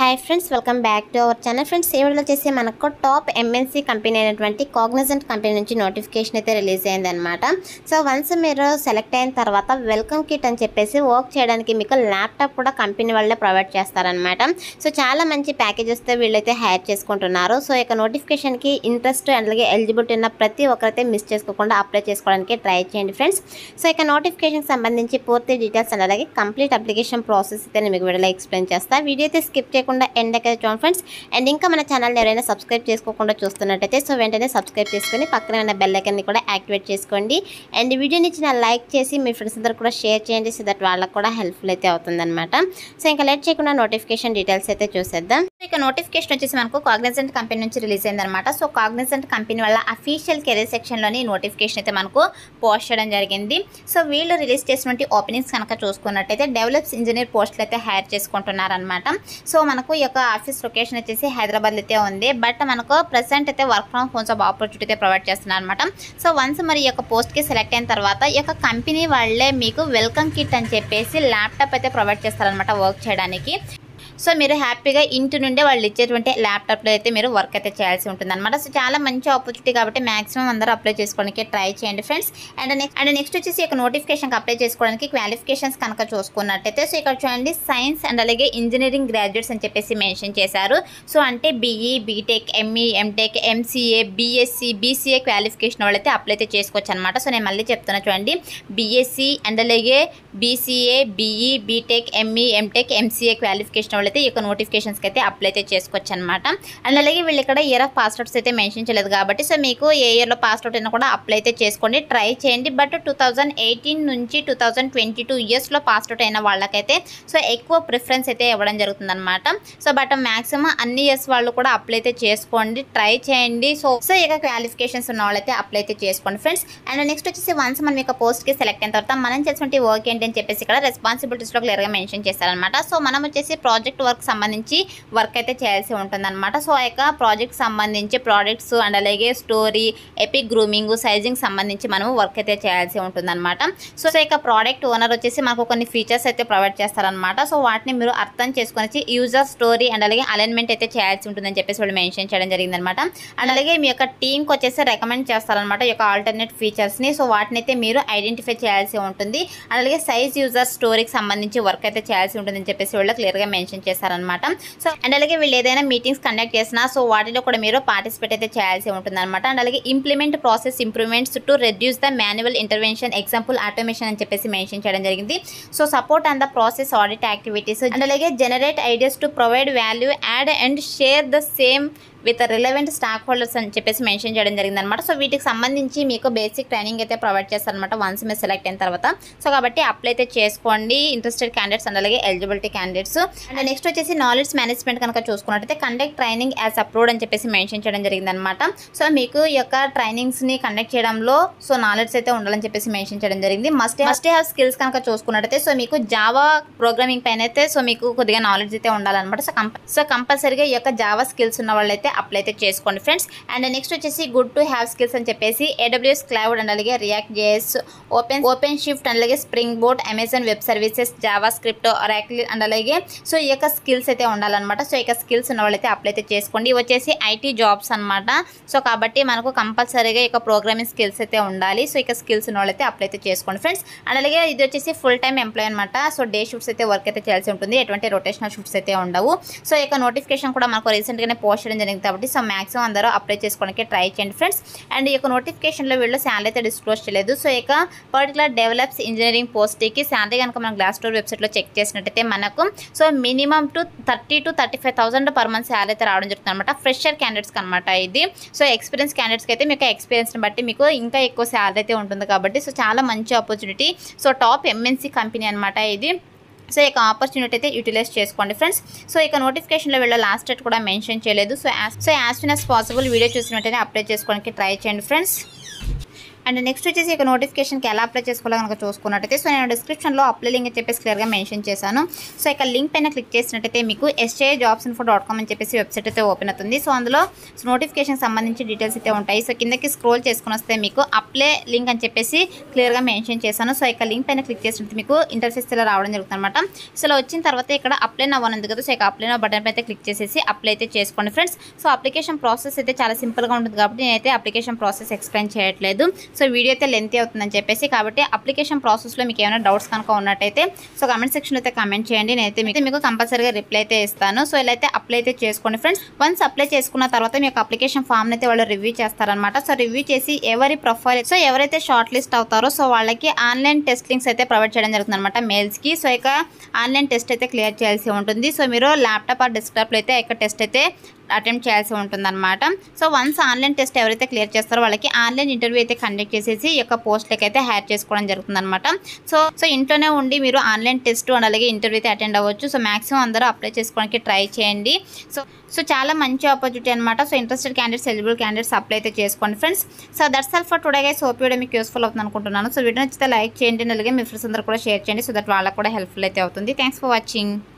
hi friends welcome back to our channel friends ఈ వీడియోలో వచ్చేసి మనకు టాప్ ఎంఎన్సీ కంపెనీ అయినటువంటి కాగ్నిజెంట్ కంపెనీ నుంచి నోటిఫికేషన్ అయితే రిలీజ్ అయిందనమాట సో వన్స్ మీరు సెలెక్ట్ అయిన తర్వాత వెల్కమ్ కిట్ అని చెప్పేసి వర్క్ చేయడానికి మీకు ల్యాప్టాప్ కూడా కంపెనీ వాళ్ళే ప్రొవైడ్ చేస్తారనమాట సో చాలా మంచి ప్యాకేజెస్తో వీళ్ళైతే హైర్ చేసుకుంటున్నారు సో ఇక నోటిఫికేషన్కి ఇంట్రెస్ట్ అలాగే ఎలిజిబిలిటీ ఉన్న ప్రతి ఒక్కరైతే మిస్ చేసుకోకుండా అప్లై చేసుకోవడానికి ట్రై చేయండి ఫ్రెండ్స్ సో ఇక నోటిఫికేషన్కి సంబంధించి పూర్తి డీటెయిల్స్ అండ్ అలాగే కంప్లీట్ అప్లికేషన్ ప్రాసెస్ అయితే నేను మీకు వీడియోలో ఎక్స్ప్లెయిన్ చేస్తాను వీడియో అయితే స్కిప్ చేయకుండా ఎండ్ అయితే చూడండి ఫ్రెండ్స్ అండ్ ఇంకా మన ఛానల్ ఎవరైనా సబ్స్క్రైబ్ చేసుకోకుండా చూస్తున్నట్టయితే సో వెంటనే సబ్స్క్రైబ్ చేసుకొని పక్కన ఉన్న బెల్ ఐకన్ని కూడా యాక్టివేట్ చేసుకోండి అండ్ వీడియోని ఇచ్చిన లైక్ చేసి మీ ఫ్రెండ్స్ అందరు కూడా షేర్ చేయండి సో దట్ వాళ్ళకి కూడా హెల్ప్ఫుల్ అయితే అవుతుందన్నమాట సో ఇంకా లేట్ చేయకుండా నోటిఫికేషన్ డీటెయిల్స్ అయితే చూసేద్దాం ఇక నోటిఫికేషన్ వచ్చేసి మనకు కాగ్నిజెంట్ కంపెనీ నుంచి రిలీజ్ అయిందనమాట సో కాగ్నిజెంట్ కంపెనీ వల్ల అఫీషియల్ కెరీర్ సెక్షన్లోని నోటిఫికేషన్ అయితే మనకు పోస్ట్ చేయడం జరిగింది సో వీళ్ళు రిలీజ్ చేసినటువంటి ఓపెనింగ్స్ కనుక చూసుకున్నట్టయితే డెవలప్స్ ఇంజనీర్ పోస్టులు అయితే హైర్ చేసుకుంటున్నారనమాట సో మనకు ఈ యొక్క ఆఫీస్ లొకేషన్ వచ్చేసి హైదరాబాద్ అయితే ఉంది బట్ మనకు ప్రెసెంట్ అయితే work from home job opportunity అయితే ప్రొవైడ్ చేస్తున్నారు అనమాట సో వన్స్ మరి ఈ యొక్క పోస్ట్కి సెలెక్ట్ అయిన తర్వాత ఈ యొక్క కంపెనీ వాళ్ళే మీకు వెల్కమ్ కిట్ అని చెప్పేసి ల్యాప్టాప్ అయితే ప్రొవైడ్ చేస్తారనమాట వర్క్ చేయడానికి సో మీరు హ్యాపీగా ఇంటి నుండే వాళ్ళు ఇచ్చేటువంటి ల్యాప్టాప్లో అయితే మీరు వర్క్ అయితే చేయాల్సి ఉంటుంది అనమాట సో చాలా మంచి ఆపర్చునిటీ కాబట్టి మాక్సిమం అందరూ అప్లై చేసుకోవడానికి ట్రై చేయండి friends and next and next వచ్చేసి ఇక నోటిఫికేషన్కి అప్లై చేసుకోవడానికి క్వాలిఫికేషన్స్ కనుక చూసుకున్నట్టయితే సో ఇక్కడ చూడండి సైన్స్ అండ్ అలాగే ఇంజనీరింగ్ గ్రాడ్యుయేట్స్ అని చెప్పేసి మెన్షన్ చేశారు సో అంటే BE B Tech ME M Tech MCA BSc BCA qualification వాళ్ళైతే అప్లై అయితే చేసుకోవచ్చు అనమాట సో నేను మళ్ళీ చెప్తున్నా చూడండి బీఎస్సీ అండ్ అలాగే BCA BE B Tech ME M Tech MCA qualification వాళ్ళైతే ఈ యొక్క నోటిఫికేషన్స్కి అయితే అప్లై అయితే చేసుకోవచ్చు అనమాట అండ్ అలాగే వీళ్ళు ఇక్కడ ఇయర్ ఆఫ్ పాస్అవుట్స్ అయితే మెన్షన్ చేయలేదు కాబట్టి సో మీకు ఏ ఇయర్లో పాస్అవుట్ అయినా కూడా అప్లై అయితే చేసుకోండి ట్రై చేయండి బట్ టూ థౌజండ్ ఎయిటీన్ నుంచి టూ థౌజండ్ ట్వంటీ టూ ఇయర్స్లో పాస్అవుట్ అయిన వాళ్ళకైతే సో ఎక్కువ ప్రిఫరెన్స్ అయితే ఇవ్వడం జరుగుతుందన్నమాట సో బట్ మ్యాక్సిమం అన్ని ఇయర్స్ వాళ్ళు కూడా అప్లై అయితే చేసుకోండి ట్రై చేయండి సో సో ఇక క్వాలిఫికేషన్స్ ఉన్న వాళ్ళైతే అప్లై అయితే చేసుకోండి ఫ్రెండ్స్ అండ్ నెక్స్ట్ వచ్చేసి వన్స్ మనం ఇక పోస్ట్కి సెలెక్ట్ అయిన తర్వాత మనం చేసినటువంటి వర్క్ ఏంటి అని చెప్పేసి ఇక్కడ రెస్పాన్సిబిలిటీస్లో క్లియర్గా మెన్షన్ చేస్తారనమాట సో మనం వచ్చేసి ప్రాజెక్ట్ వర్క్ సంబంధించి వర్క్ అయితే చేయాల్సి ఉంటుందన్నమాట సో ఆ యొక్క ప్రాజెక్ట్ సంబంధించి ప్రోడక్ట్స్ అండ్ అలాగే స్టోరీ ఎపిక్ గ్రూమింగ్ సైజింగ్ సంబంధించి మనం వర్క్ అయితే చేయాల్సి ఉంటుందన్నమాట సో సో ఇక ప్రోడక్ట్ ఓనర్ వచ్చేసి మనకు కొన్ని ఫీచర్స్ అయితే ప్రొవైడ్ చేస్తారనమాట సో వాటిని మీరు అర్థం చేసుకొని యూజర్ స్టోరీ అండ్ అలాగే అలైన్మెంట్ అయితే చేయాల్సి ఉంటుందని చెప్పేసి వాళ్ళు మెన్షన్ చేయడం జరిగిందనమాట అండ్ అలాగే మీ యొక్క టీంకి వచ్చేసి రికమెండ్ చేస్తారనమాట ఈ యొక్క ఆల్టర్నేట్ ఫీచర్స్ని సో వాటిని అయితే మీరు ఐడెంటిఫై చేయాల్సి ఉంటుంది అండ్ అలాగే సైజ్ యూజర్ స్టోరీకి సంబంధించి వర్క్ అయితే చేయాల్సి ఉంటుందని చెప్పేసి వాళ్ళు క్లియర్గా మెన్షన్ చేస్తారనమాట సో అండ్ అలాగే వీళ్ళు ఏదైనా మీటింగ్స్ కండక్ట్ చేసినా సో వాటిలో కూడా మీరు పార్టిసిపేట్ అయితే చేయాల్సి ఉంటుందన్నమాట అండ్ అలాగే implement process improvements to reduce the manual intervention example automation అని చెప్పేసి మెన్షన్ చేయడం జరిగింది so support and the process audit activities and అలాగే generate ideas to provide value add and share the same with relevant stakeholders అని చెప్పేసి mention చేయడం జరిగిందనమాట so వీటికి సంబంధించి మీకు బేసిక్ ట్రైనింగ్ అయితే ప్రొవైడ్ చేస్తారనమాట వన్స్ మీరు సెలెక్ట్ అయిన తర్వాత సో కాబట్టి అప్లై అయితే చేసుకోండి ఇంట్రెస్టెడ్ క్యాండిడేట్స్ అండ్ అలాగే ఎలిజిబిలిటీ క్యాండిడేట్స్ అండ్ నెక్స్ట్ వచ్చేసి నాలెడ్జ్ మేనేజ్మెంట్ కనుక చూసుకున్నట్టయితే కండక్ట్ ట్రైనింగ్ యాజ్ అప్రూవ్డ్ అని చెప్పేసి మెన్షన్ చేయడం జరిగిందనమాట సో మీకు ఈ యొక్క ట్రైనింగ్స్ని కండక్ట్ చేయడంలో సో నాలెడ్జ్ అయితే ఉండాలని చెప్పేసి మెన్షన్ చేయడం జరిగింది మస్ట్ మస్ట్ హ్యావ్ స్కిల్స్ కనుక చూసుకున్నట్టయితే సో మీకు జావా ప్రోగ్రామింగ్ పైన అయితే సో మీకు కొద్దిగా నాలెడ్జ్ అయితే ఉండాలన్నమాట సో కంప సో కంపల్సరీగా ఈ యొక్క జావా స్కిల్స్ ఉన్న వాళ్ళైతే అప్లై అయితే చేసుకోండి ఫ్రెండ్స్ అండ్ నెక్స్ట్ వచ్చేసి గుడ్ టు హ్యావ్ స్కిల్స్ అని చెప్పేసి ఏడబ్ల్యూఎస్ క్లౌడ్ అండ్ అలాగే React JS open open shift and అలాగే spring board Amazon web services JavaScript Oracle and అలాగే సో ఈ యొక్క స్కిల్స్ అయితే ఉండాలన్నమాట సో ఈ యొక్క స్కిల్స్ ఉన్న వాళ్ళైతే అప్లై అయితే చేసుకోండి ఇవి వచ్చేసి ఐటీ జాబ్స్ అనమాట సో కాబట్టి మనకు కంపల్సరీగా ఈ యొక్క ప్రోగ్రామింగ్ స్కిల్స్ అయితే ఉండాలి సో ఇక స్కిల్స్ ఉన్న వాళ్ళైతే అప్లై అయితే చేసుకోండి ఫ్రెండ్స్ అండ్ అలాగే ఇది వచ్చేసి ఫుల్ టైం ఎంప్లాయ్ అనమాట సో డే షిఫ్ట్స్ అయితే వర్క్ అయితే చేయాల్సి ఉంటుంది ఎటువంటి రొటేషనల్ షిఫ్ట్స్ అయితే ఉండవు సో ఇక నోటిఫికేషన్ కూడా మనకు రీసెంట్గానే పోస్ట్ చేయడం జరిగింది కాబట్టి సో మాక్సిమం అందరూ అప్లై చేసుకోవడానికి ట్రై చేయండి ఫ్రెండ్స్ అండ్ ఈ యొక్క నోటిఫికేషన్లో వీళ్ళు శాలరీ అయితే డిస్క్లోజ్ చేయలేదు సో ఇక పర్టికులర్ డెవలప్స్ ఇంజనీరింగ్ పోస్ట్కి శాలరీ కనుక మనం గ్లాస్ స్టోర్ వెబ్సైట్లో చెక్ చేసినట్టయితే మనకు so minimum to thirty to thirty five thousand per month salary అయితే రావడం జరుగుతుంది అనమాట ఫ్రెషర్ క్యాండిడేట్స్కి అనమాట ఇది సో ఎక్స్పీరియన్స్ క్యాండిడేట్స్కి అయితే మీకు ఎక్స్పీరియన్స్ని బట్టి మీకు ఇంకా ఎక్కువ శాలరీ అయితే ఉంటుంది కాబట్టి సో చాలా మంచి opportunity so top MNC company అనమాట ఇది సో ఇక ఆపర్చునిటీ అయితే యూటిలైజ్ చేసుకోండి ఫ్రెండ్స్ సో ఇక నోటిఫికేషన్లో వీళ్ళ లాస్ట్ డేట్ కూడా మెన్షన్ చేయలేదు so as so as soon as possible video చూసినట్టయితే అప్లై చేసుకోవడానికి ట్రై చేయండి ఫ్రెండ్స్ అండ్ నెక్స్ట్ వచ్చేసి ఇక నోటిఫికేషన్కి ఎలా అప్లై చేసుకోవాలో కనుక చూసుకున్నట్టయితే సో నేను డిస్క్రిప్షన్లో అప్లై లింక్ అని చెప్పేసి క్లియర్గా మెన్షన్ చేశాను సో ఇక లింక్ పైన క్లిక్ చేసినట్టయితే మీకు SA jobs info dot com అని చెప్పేసి వెబ్సైట్ అయితే ఓపెన్ అవుతుంది సో అందులో నోటిఫికేషన్ సంబంధించి డీటెయిల్స్ అయితే ఉంటాయి సో కిందకి స్క్రోల్ చేసుకుని వస్తే మీకు అప్లై లింక్ అని చెప్పేసి క్లియర్గా మెన్షన్ చేశాను సో ఇక లింక్ పైన క్లిక్ చేసినట్టు మీకు ఇంటర్ఫేస్ ఇలా రావడం జరుగుతుంది అనమాట సో ఇలా వచ్చిన తర్వాత ఇక్కడ అప్లై నవ్వను ఉంది కదా సో ఇక అప్లై నవ్ బటన్ అయితే క్లిక్ చేసేసి అప్లై అయితే చేసుకోండి ఫ్రెండ్స్ సో అప్లికేషన్ ప్రాసెస్ అయితే చాలా సింపుల్గా ఉంటుంది కాబట్టి నేనైతే అప్లికేషన్ ప్రాసెస్ ఎక్స్ప్లెయిన్ చేయట్లేదు సో వీడియో అయితే లెంతీ అవుతుందని చెప్పేసి కాబట్టి అప్లికేషన్ ప్రాసెస్లో మీకు ఏమైనా డౌట్స్ కనుక ఉన్నట్టయితే సో కమెంట్ సెక్షన్ అయితే కమెంట్ చేయండి నేనైతే మీకు మీకు కంపల్సరీగా రిప్లై అయితే ఇస్తాను సో ఇలా అయితే అప్లై అయితే చేసుకోండి ఫ్రెండ్స్ వన్స్ అప్లై చేసుకున్న తర్వాత మీ యొక్క అప్లికేషన్ ఫామ్ అయితే వాళ్ళు రివ్యూ చేస్తారనమాట సో రివ్యూ చేసి ఎవరి ప్రొఫైల్ సో ఎవరైతే షార్ట్ లిస్ట్ అవుతారో సో వాళ్ళకి ఆన్లైన్ టెస్ట్ లింక్స్ అయితే ప్రొవైడ్ చేయడం జరుగుతుంది అనమాట మెయిల్స్కి సో ఇక ఆన్లైన్ టెస్ట్ అయితే క్లియర్ చేయాల్సి ఉంటుంది సో మీరు ల్యాప్టాప్ ఆర్ డెస్క్టాప్లో అయితే ఇక టెస్ట్ అయితే అటెంప్ట్ చేయాల్సి ఉంటుందన్నమాట సో వన్స్ ఆన్లైన్ టెస్ట్ ఎవరైతే క్లియర్ చేస్తారో వాళ్ళకి ఆన్లైన్ ఇంటర్వ్యూ అయితే కండక్ట్ చేసేసి ఈ యొక్క పోస్ట్లకి అయితే హైర్ చేసుకోవడం జరుగుతుందన్నమాట సో సో ఇంట్లోనే ఉండి మీరు ఆన్లైన్ టెస్ట్ అండ్ అలాగే ఇంటర్వ్యూ అయితే అటెండ్ అవ్వచ్చు సో మాక్సిమం అందరూ అప్లై చేసుకోవడానికి ట్రై చేయండి సో సో చాలా మంచి ఆపర్చునిటీ అనమాట so interested candidates eligible candidates apply అయితే చేసుకోండి friends so that's all for today guys hope video మీకు యూస్ఫుల్ అవుతుంది అనుకుంటున్నాను సో వీడియో నచ్చితే లైక్ చేయండి అలాగే మీ ఫ్రెండ్స్ అందరూ కూడా షేర్ చేయండి సో దట్ వాళ్ళకి కూడా హెల్ప్ఫుల్ అయితే అవుతుంది థ్యాంక్స్ ఫర్ వాచింగ్